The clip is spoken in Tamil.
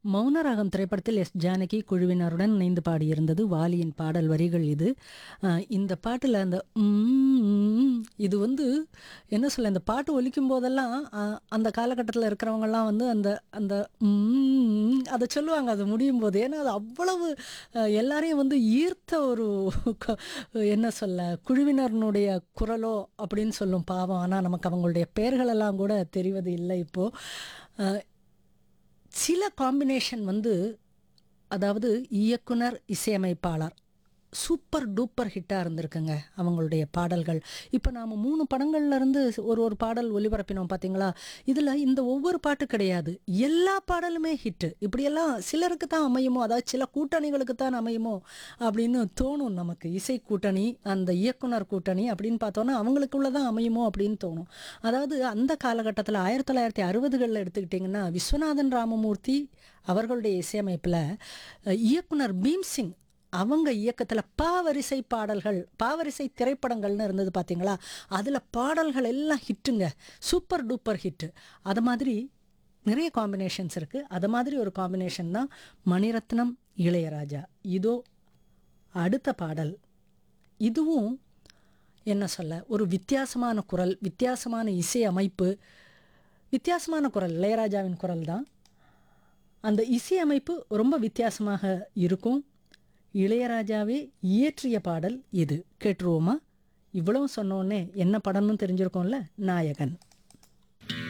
மௌனராகம் திரைப்படத்தில் எஸ் ஜானகி குழுவினருடன் இணைந்து பாடியிருந்தது வாலியின் பாடல் வரிகள் இது அஹ், இந்த பாட்டில் அந்த ம்ம், இது வந்து என்ன சொல்ல இந்த பாட்டு ஒலிக்கும் போதெல்லாம் அஹ், அந்த காலகட்டத்தில் இருக்கிறவங்கெல்லாம் வந்து அந்த அந்த ம்ம், அதை சொல்லுவாங்க அது முடியும் போது ஏன்னா அது அவ்வளவு அஹ், எல்லாரையும் வந்து ஈர்த்த ஒரு க- என்ன சொல்ல குழுவினருடைய குரலோ அப்படின்னு சொல்லும் பாவம் ஆனால் நமக்கு அவங்களுடைய பெயர்களெல்லாம் கூட தெரிவது இல்லை இப்போது சில காம்பினேஷன் வந்து அதாவது இயக்குனர் இசையமைப்பாளர் சூப்பர் டூப்பர் ஹிட்டாக இருந்திருக்குங்க அவங்களுடைய பாடல்கள் இப்போ நாம் மூணு படங்கள்ல இருந்து ஒரு ஒரு பாடல் ஒளிபரப்பினோம் பார்த்தீங்களா இதில் இந்த ஒவ்வொரு பாட்டு கிடையாது எல்லா பாடலுமே ஹிட்டு இப்படியெல்லாம் சிலருக்கு தான் அமையுமோ அதாவது சில கூட்டணிகளுக்கு தான் அமையுமோ அப்படின்னு தோணும் நமக்கு இசை கூட்டணி அந்த இயக்குனர் கூட்டணி அப்படின்னு பார்த்தோன்னா அவங்களுக்குள்ள தான் அமையுமோ அப்படின்னு தோணும் அதாவது அந்த காலகட்டத்தில் ஆயிரத்தி தொள்ளாயிரத்தி அறுபதுகளில் எடுத்துக்கிட்டிங்கன்னா விஸ்வநாதன் ராமமூர்த்தி அவர்களுடைய இசையமைப்பில் அஹ், இயக்குனர் பீம்சிங் அவங்க இயக்கத்தில் பாவரிசை பாடல்கள் பாவரிசை திரைப்படங்கள்னு இருந்தது பார்த்தீங்களா அதில் பாடல்கள் எல்லாம் ஹிட்டுங்க சூப்பர் டூப்பர் ஹிட்டு அது மாதிரி நிறைய காம்பினேஷன்ஸ் இருக்குது அது மாதிரி ஒரு காம்பினேஷன் தான் மணிரத்னம் இளையராஜா இதோ அடுத்த பாடல் இதுவும் என்ன சொல்ல ஒரு வித்தியாசமான குரல் வித்தியாசமான இசை அமைப்பு வித்தியாசமான குரல் இளையராஜாவின் குரல் தான் அந்த இசை அமைப்பு ரொம்ப வித்தியாசமாக இருக்கும் இளையராஜாவே இயற்றிய பாடல் இது கேட்டுருவோமா இவ்வளவு சொன்னோடனே என்ன படம்னு தெரிஞ்சிருக்கோம்ல நாயகன்